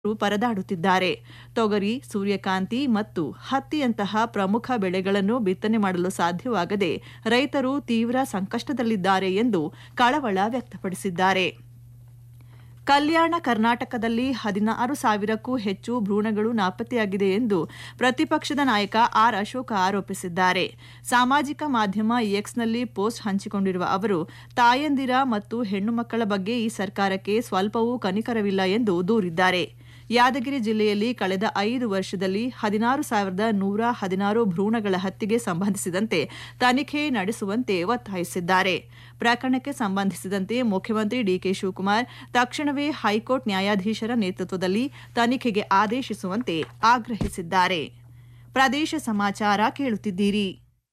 ಪರದಾಡುತ್ತಿದ್ದಾರೆ ತೊಗರಿ ಸೂರ್ಯಕಾಂತಿ ಮತ್ತು ಹತ್ತಿಯಂತಹ ಪ್ರಮುಖ ಬೆಳೆಗಳನ್ನು ಬಿತ್ತನೆ ಮಾಡಲು ಸಾಧ್ಯವಾಗದೆ ರೈತರು ತೀವ್ರ ಸಂಕಷ್ಟದಲ್ಲಿದ್ದಾರೆ ಎಂದು ಕಳವಳ ವ್ಯಕ್ತಪಡಿಸಿದ್ದಾರೆ ಕಲ್ಯಾಣ ಕರ್ನಾಟಕದಲ್ಲಿ ಹದಿನಾರು ಸಾವಿರಕ್ಕೂ ಹೆಚ್ಚು ಭ್ರೂಣಗಳು ನಾಪತ್ತೆಯಾಗಿದೆ ಎಂದು ಪ್ರತಿಪಕ್ಷದ ನಾಯಕ ಆರ್ ಅಶೋಕ ಆರೋಪಿಸಿದ್ದಾರೆ ಸಾಮಾಜಿಕ ಮಾಧ್ಯಮ ಎಕ್ಸ್ನಲ್ಲಿ ಪೋಸ್ಟ್ ಹಂಚಿಕೊಂಡಿರುವ ಅವರು ತಾಯಂದಿರ ಮತ್ತು ಹೆಣ್ಣು ಮಕ್ಕಳ ಬಗ್ಗೆ ಈ ಸರ್ಕಾರಕ್ಕೆ ಸ್ವಲ್ಪವೂ ಕನಿಕರವಿಲ್ಲ ಎಂದು ದೂರಿದ್ದಾರೆ ಯಾದಗಿರಿ ಜಿಲ್ಲೆಯಲ್ಲಿ ಕಳೆದ ಐದು ವರ್ಷದಲ್ಲಿ ಹದಿನಾರು ಸಾವಿರದ ನೂರ ಹದಿನಾರು ಭ್ರೂಣಗಳ ಹತ್ಯೆಗೆ ಸಂಬಂಧಿಸಿದಂತೆ ತನಿಖೆ ನಡೆಸುವಂತೆ ಒತ್ತಾಯಿಸಿದ್ದಾರೆ ಪ್ರಕರಣಕ್ಕೆ ಸಂಬಂಧಿಸಿದಂತೆ ಮುಖ್ಯಮಂತ್ರಿ ಡಿಕೆ ಶಿವಕುಮಾರ್ ತಕ್ಷಣವೇ ಹೈಕೋರ್ಟ್ ನ್ಯಾಯಾಧೀಶರ ನೇತೃತ್ವದಲ್ಲಿ ತನಿಖೆಗೆ ಆದೇಶಿಸುವಂತೆ ಆಗ್ರಹಿಸಿದ್ದಾರೆ ಪ್ರದೇಶ ಸಮಾಚಾರ ಕೇಳುತ್ತಿದ್ದೀರಿ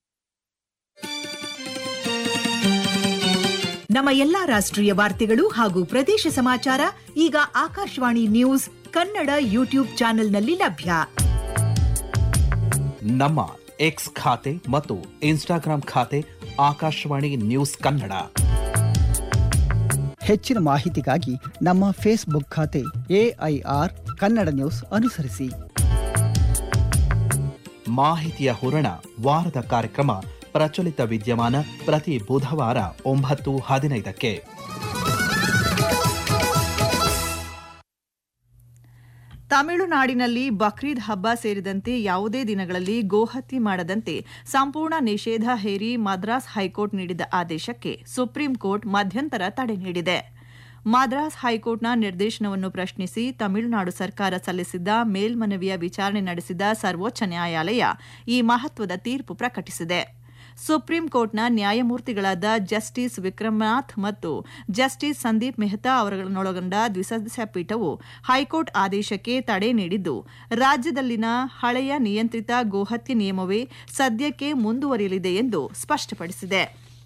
ನಮ್ಮ ಎಲ್ಲಾ ರಾಷ್ಟ್ರೀಯ ವಾರ್ತೆಗಳು ಹಾಗೂ ಪ್ರದೇಶ ಸಮಾಚಾರ ಈಗ ಆಕಾಶವಾಣಿ ನ್ಯೂಸ್ ಕನ್ನಡ ಯೂಟ್ಯೂಬ್ ಚಾನೆಲ್ನಲ್ಲಿ ಲಭ್ಯ ನಮ್ಮ ಎಕ್ಸ್ ಖಾತೆ ಮತ್ತು ಇನ್ಸ್ಟಾಗ್ರಾಂ ಖಾತೆ ಆಕಾಶವಾಣಿ ನ್ಯೂಸ್ ಕನ್ನಡ ಹೆಚ್ಚಿನ ಮಾಹಿತಿಗಾಗಿ ನಮ್ಮ ಫೇಸ್ಬುಕ್ ಖಾತೆ ಎಐಆರ್ ಕನ್ನಡ ನ್ಯೂಸ್ ಅನುಸರಿಸಿ ಮಾಹಿತಿಯ ಹೂರಣ ವಾರದ ಕಾರ್ಯಕ್ರಮ ಪ್ರಚಲಿತ ವಿದ್ಯಮಾನ ಪ್ರತಿ ಬುಧವಾರ ಒಂಬತ್ತು ಹದಿನೈದಕ್ಕೆ ತಮಿಳುನಾಡಿನಲ್ಲಿ ಬಕ್ರೀದ್ ಹಬ್ಬ ಸೇರಿದಂತೆ ಯಾವುದೇ ದಿನಗಳಲ್ಲಿ ಗೋಹತ್ಯೆ ಮಾಡದಂತೆ ಸಂಪೂರ್ಣ ನಿಷೇಧ ಹೇರಿ ಮದ್ರಾಸ್ ಹೈಕೋರ್ಟ್ ನೀಡಿದ ಆದೇಶಕ್ಕೆ ಸುಪ್ರೀಂ ಕೋರ್ಟ್ ಮಧ್ಯಂತರ ತಡೆ ನೀಡಿದೆ ಮದ್ರಾಸ್ ಹೈಕೋರ್ಟ್ನ ನಿರ್ದೇಶನವನ್ನು ಪ್ರಶ್ನಿಸಿ ತಮಿಳುನಾಡು ಸರ್ಕಾರ ಸಲ್ಲಿಸಿದ್ದ ಮೇಲ್ಮನವಿಯ ವಿಚಾರಣೆ ನಡೆಸಿದ ಸರ್ವೋಚ್ಚ ನ್ಯಾಯಾಲಯ ಈ ಮಹತ್ವದ ತೀರ್ಪು ಪ್ರಕಟಿಸಿದೆ ಸುಪ್ರೀಂ ಕೋರ್ಟ್ನ ನ್ಯಾಯಮೂರ್ತಿಗಳಾದ ಜಸ್ಟಿಸ್ ವಿಕ್ರಮನಾಥ್ ಮತ್ತು ಜಸ್ಟಿಸ್ ಸಂದೀಪ್ ಮೆಹ್ತಾ ಅವರನ್ನೊಳಗೊಂಡ ದ್ವಿಸದಸ್ಯ ಪೀಠವು ಹೈಕೋರ್ಟ್ ಆದೇಶಕ್ಕೆ ತಡೆ ನೀಡಿದ್ದು ರಾಜ್ಯದಲ್ಲಿನ ಹಳೆಯ ನಿಯಂತ್ರಿತ ಗೋಹತ್ಯೆ ನಿಯಮವೇ ಸದ್ಯಕ್ಕೆ ಮುಂದುವರಿಯಲಿದೆ ಎಂದು ಸ್ಪಷ್ಟಪಡಿಸಿದೆ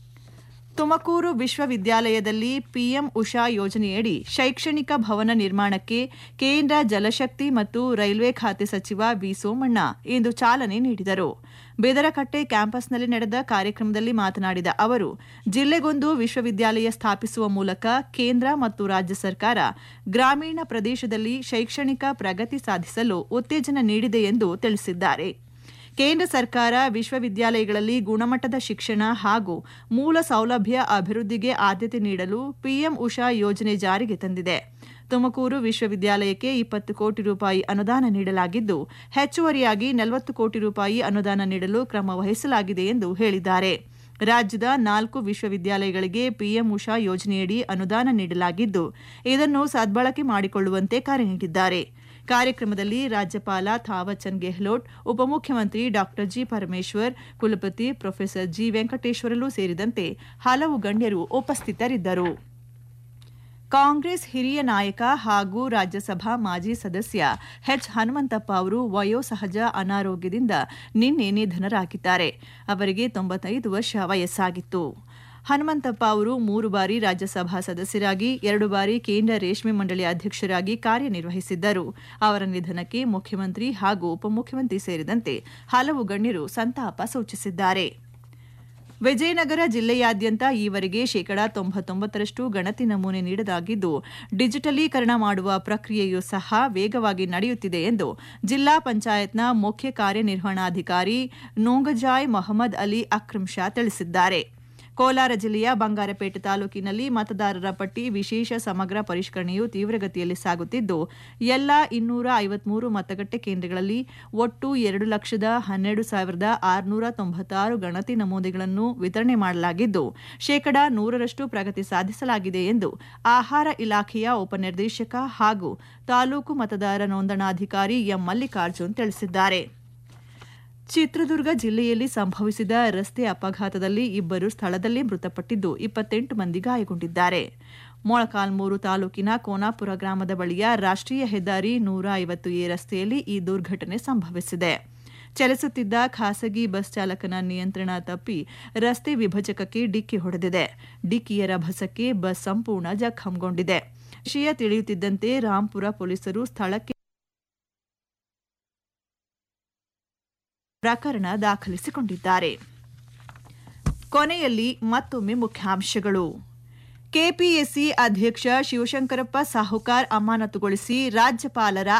ತುಮಕೂರು ವಿಶ್ವವಿದ್ಯಾಲಯದಲ್ಲಿ ಪಿಎಂ ಉಷಾ ಯೋಜನೆಯಡಿ ಶೈಕ್ಷಣಿಕ ಭವನ ನಿರ್ಮಾಣಕ್ಕೆ ಕೇಂದ್ರ ಜಲಶಕ್ತಿ ಮತ್ತು ರೈಲ್ವೆ ಖಾತೆ ಸಚಿವ ವಿ ಸೋಮಣ್ಣ ಇಂದು ಚಾಲನೆ ನೀಡಿದರು ಬೇದರಕಟ್ಟೆ ಕ್ಯಾಂಪಸ್ನಲ್ಲಿ ನಡೆದ ಕಾರ್ಯಕ್ರಮದಲ್ಲಿ ಮಾತನಾಡಿದ ಅವರು ಜಿಲ್ಲೆಗೊಂದು ವಿಶ್ವವಿದ್ಯಾಲಯ ಸ್ಥಾಪಿಸುವ ಮೂಲಕ ಕೇಂದ್ರ ಮತ್ತು ರಾಜ್ಯ ಸರ್ಕಾರ ಗ್ರಾಮೀಣ ಪ್ರದೇಶದಲ್ಲಿ ಶೈಕ್ಷಣಿಕ ಪ್ರಗತಿ ಸಾಧಿಸಲು ಉತ್ತೇಜನ ನೀಡಿದೆ ಎಂದು ತಿಳಿಸಿದ್ದಾರೆ ಕೇಂದ್ರ ಸರ್ಕಾರ ವಿಶ್ವವಿದ್ಯಾಲಯಗಳಲ್ಲಿ ಗುಣಮಟ್ಟದ ಶಿಕ್ಷಣ ಹಾಗೂ ಮೂಲ ಸೌಲಭ್ಯ ಅಭಿವೃದ್ಧಿಗೆ ಆದ್ಯತೆ ನೀಡಲು ಪಿಎಂ ಉಷಾ ಯೋಜನೆ ಜಾರಿಗೆ ತಂದಿದೆ ತುಮಕೂರು ವಿಶ್ವವಿದ್ಯಾಲಯಕ್ಕೆ ಇಪ್ಪತ್ತು ಕೋಟಿ ರೂಪಾಯಿ ಅನುದಾನ ನೀಡಲಾಗಿದ್ದು ಹೆಚ್ಚುವರಿಯಾಗಿ ನಲವತ್ತು ಕೋಟಿ ರೂಪಾಯಿ ಅನುದಾನ ನೀಡಲು ಕ್ರಮ ವಹಿಸಲಾಗಿದೆ ಎಂದು ಹೇಳಿದ್ದಾರೆ ರಾಜ್ಯದ ನಾಲ್ಕು ವಿಶ್ವವಿದ್ಯಾಲಯಗಳಿಗೆ ಪಿಎಂ ಉಷಾ ಯೋಜನೆಯಡಿ ಅನುದಾನ ನೀಡಲಾಗಿದ್ದು ಇದನ್ನು ಸದ್ಬಳಕೆ ಮಾಡಿಕೊಳ್ಳುವಂತೆ ಕರೆ ನೀಡಿದ್ದಾರೆ ಕಾರ್ಯಕ್ರಮದಲ್ಲಿ ರಾಜ್ಯಪಾಲ ಥಾವರ್ಚಂದ್ ಗೆಹ್ಲೋಟ್ ಉಪಮುಖ್ಯಮಂತ್ರಿ ಡಾ ಜಿ ಪರಮೇಶ್ವರ್ ಕುಲಪತಿ ಪ್ರೊಫೆಸರ್ ಜಿ ವೆಂಕಟೇಶ್ವರಲು ಸೇರಿದಂತೆ ಹಲವು ಗಣ್ಯರು ಉಪಸ್ಥಿತರಿದ್ದರು ಕಾಂಗ್ರೆಸ್ ಹಿರಿಯ ನಾಯಕ ಹಾಗೂ ರಾಜ್ಯಸಭಾ ಮಾಜಿ ಸದಸ್ಯ ಎಚ್ ಹನುಮಂತಪ್ಪ ಅವರು ವಯೋಸಹಜ ಅನಾರೋಗ್ಯದಿಂದ ನಿನ್ನೆ ನಿಧನರಾಗಿದ್ದಾರೆ ಅವರಿಗೆ ತೊಂಬತ್ತೈದು ವರ್ಷ ವಯಸ್ಸಾಗಿತ್ತು ಹನುಮಂತಪ್ಪ ಅವರು ಮೂರು ಬಾರಿ ರಾಜ್ಯಸಭಾ ಸದಸ್ಯರಾಗಿ ಎರಡು ಬಾರಿ ಕೇಂದ್ರ ರೇಷ್ಮೆ ಮಂಡಳಿ ಅಧ್ಯಕ್ಷರಾಗಿ ಕಾರ್ಯನಿರ್ವಹಿಸಿದ್ದರು ಅವರ ನಿಧನಕ್ಕೆ ಮುಖ್ಯಮಂತ್ರಿ ಹಾಗೂ ಉಪಮುಖ್ಯಮಂತ್ರಿ ಸೇರಿದಂತೆ ಹಲವು ಗಣ್ಯರು ಸಂತಾಪ ಸೂಚಿಸಿದ್ದಾರೆ ವಿಜಯನಗರ ಜಿಲ್ಲೆಯಾದ್ಯಂತ ಈವರೆಗೆ ಶೇಕಡಾ ತೊಂಬತ್ತೊಂಬತ್ತರಷ್ಟು ಗಣತಿ ನಮೂನೆ ನೀಡಲಾಗಿದ್ದು ಡಿಜಿಟಲೀಕರಣ ಮಾಡುವ ಪ್ರಕ್ರಿಯೆಯೂ ಸಹ ವೇಗವಾಗಿ ನಡೆಯುತ್ತಿದೆ ಎಂದು ಜಿಲ್ಲಾ ಪಂಚಾಯತ್ನ ಮುಖ್ಯ ಕಾರ್ಯನಿರ್ವಹಣಾಧಿಕಾರಿ ನೋಂಗಜಾಯ್ ಮೊಹಮ್ಮದ್ ಅಲಿ ಅಕ್ರಮ್ ಶಾ ತಿಳಿಸಿದ್ದಾರೆ ಕೋಲಾರ ಜಿಲ್ಲೆಯ ಬಂಗಾರಪೇಟೆ ತಾಲೂಕಿನಲ್ಲಿ ಮತದಾರರ ಪಟ್ಟಿ ವಿಶೇಷ ಸಮಗ್ರ ಪರಿಷ್ಕರಣೆಯು ತೀವ್ರಗತಿಯಲ್ಲಿ ಸಾಗುತ್ತಿದ್ದು ಎಲ್ಲಾ ಇನ್ನೂರ ಐವತ್ಮೂರು ಮತಗಟ್ಟೆ ಕೇಂದ್ರಗಳಲ್ಲಿ ಒಟ್ಟು ಎರಡು ಲಕ್ಷದ ಹನ್ನೆರಡು ಸಾವಿರದ ಆರುನೂರ ತೊಂಬತ್ತಾರು ಗಣತಿ ನಮೂನೆಗಳನ್ನು ವಿತರಣೆ ಮಾಡಲಾಗಿದ್ದು ಶೇಕಡಾ ನೂರರಷ್ಟು ಪ್ರಗತಿ ಸಾಧಿಸಲಾಗಿದೆ ಎಂದು ಆಹಾರ ಇಲಾಖೆಯ ಉಪನಿರ್ದೇಶಕ ಹಾಗೂ ತಾಲೂಕು ಮತದಾರ ನೋಂದಣಾಧಿಕಾರಿ ಎಂ ಮಲ್ಲಿಕಾರ್ಜುನ್ ತಿಳಿಸಿದ್ದಾರೆ ಚಿತ್ರದುರ್ಗ ಜಿಲ್ಲೆಯಲ್ಲಿ ಸಂಭವಿಸಿದ ರಸ್ತೆ ಅಪಘಾತದಲ್ಲಿ ಇಬ್ಬರು ಸ್ಥಳದಲ್ಲೇ ಮೃತಪಟ್ಟಿದ್ದು ಇಪ್ಪತ್ತೆಂಟು ಮಂದಿ ಗಾಯಗೊಂಡಿದ್ದಾರೆ ಮೊಳಕಾಲ್ಮೂರು ತಾಲೂಕಿನ ಕೋನಾಪುರ ಗ್ರಾಮದ ಬಳಿಯ ರಾಷ್ಟ್ರೀಯ ಹೆದ್ದಾರಿ ನೂರ ಐವತ್ತು ಎ ರಸ್ತೆಯಲ್ಲಿ ಈ ದುರ್ಘಟನೆ ಸಂಭವಿಸಿದೆ ಚಲಿಸುತ್ತಿದ್ದ ಖಾಸಗಿ ಬಸ್ ಚಾಲಕನ ನಿಯಂತ್ರಣ ತಪ್ಪಿ ರಸ್ತೆ ವಿಭಜಕಕ್ಕೆ ಡಿಕ್ಕಿ ಹೊಡೆದಿದೆ ಡಿಕ್ಕಿಯ ರಭಸಕ್ಕೆ ಬಸ್ ಸಂಪೂರ್ಣ ಜಖಂಗೊಂಡಿದೆ ವಿಷಯ ತಿಳಿಯುತ್ತಿದ್ದಂತೆ ರಾಂಪುರ ಪೊಲೀಸರು ಸ್ಥಳಕ್ಕೆ ಪ್ರಕರಣ ದಾಖಲಿಸಿಕೊಂಡಿದ್ದಾರೆ ಕೊನೆಯಲ್ಲಿ ಮತ್ತೊಮ್ಮೆ ಮುಖ್ಯಾಂಶಗಳು ಕೆಪಿಎಸ್ಸಿ ಅಧ್ಯಕ್ಷ ಶಿವಶಂಕರಪ್ಪ ಸಾಹುಕಾರ್ ಅಮಾನತುಗೊಳಿಸಿ ರಾಜ್ಯಪಾಲರ